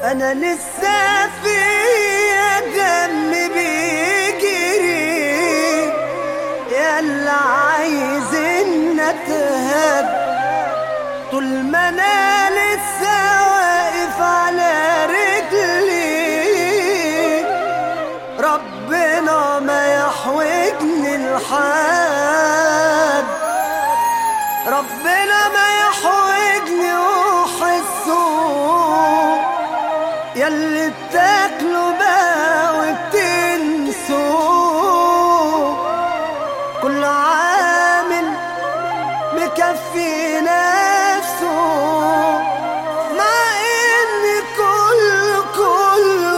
انا لسه في دم بيجري يلا عايز ان اتهب طول ما انا لسه واقف على رجلي ربنا ما يحوجني لحد ربنا ما يحوجني وحسه ياللي بتاكلوا بقى وبتنسوا كل عامل مكفي نفسه مع ان كل كله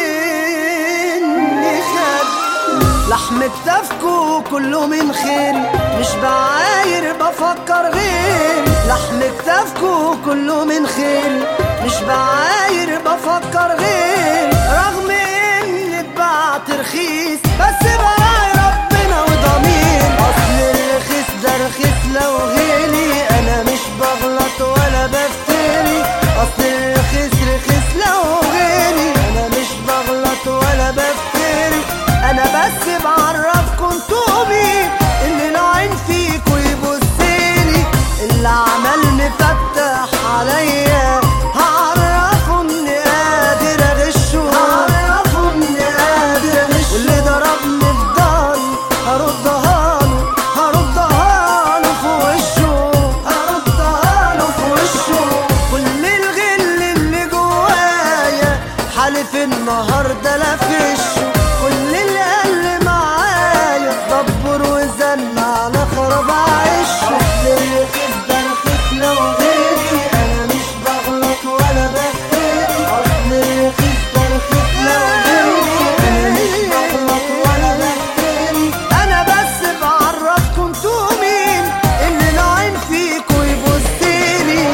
مني خد لحم كتافكو كله من خير مش بعاير بفكر غير لحم كتافكو كله من خير مش بعاير بفكر غير رغم ان اتبعت رخيص بس براعي ربنا وضمير اصل الرخيص ده رخيص لو غالي انا مش بغلط ولا بفتري اصل الرخيص رخيص لو غالي انا مش بغلط ولا بفتري انا بس بعرفكم انتوا مين اللي العين فيكوا يبصيلي اللي عمل مفتح عليا هعرفه اني قادر اغشه هعرفه اني قادر اغشه واللي ضربني في ضهري هردها له هردها له في وشه هردها له في وشه كل الغل اللي جوايا حالف النهارده لافشه كل اللي قال معايا دبر وزن على خراب عشه اصل الرخيص ده رخيص لو غيري انا مش بغلط ولا بفتري اصل الرخيص ده رخيص لو غيري انا مش بغلط ولا بفتري انا بس بعرفكم انتوا مين اللي العين فيكوا يبصيلي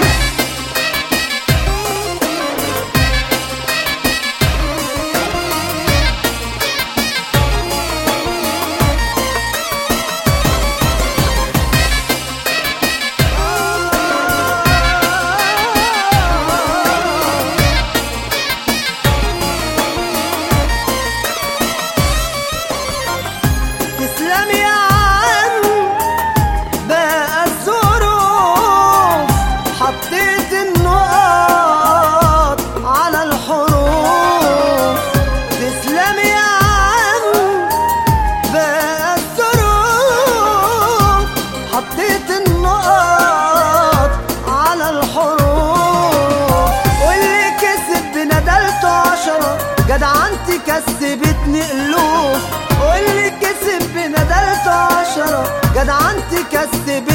تسلم يا عم بقى الظروف حطيت النقط على الحروف تسلم يا عم بقى الظروف حطيت النقط على الحروف واللي كسب بندلته عشرة جدعنتي كسبتني ألوف واللي كسب بندلته عشرة جدعنتي كسبتني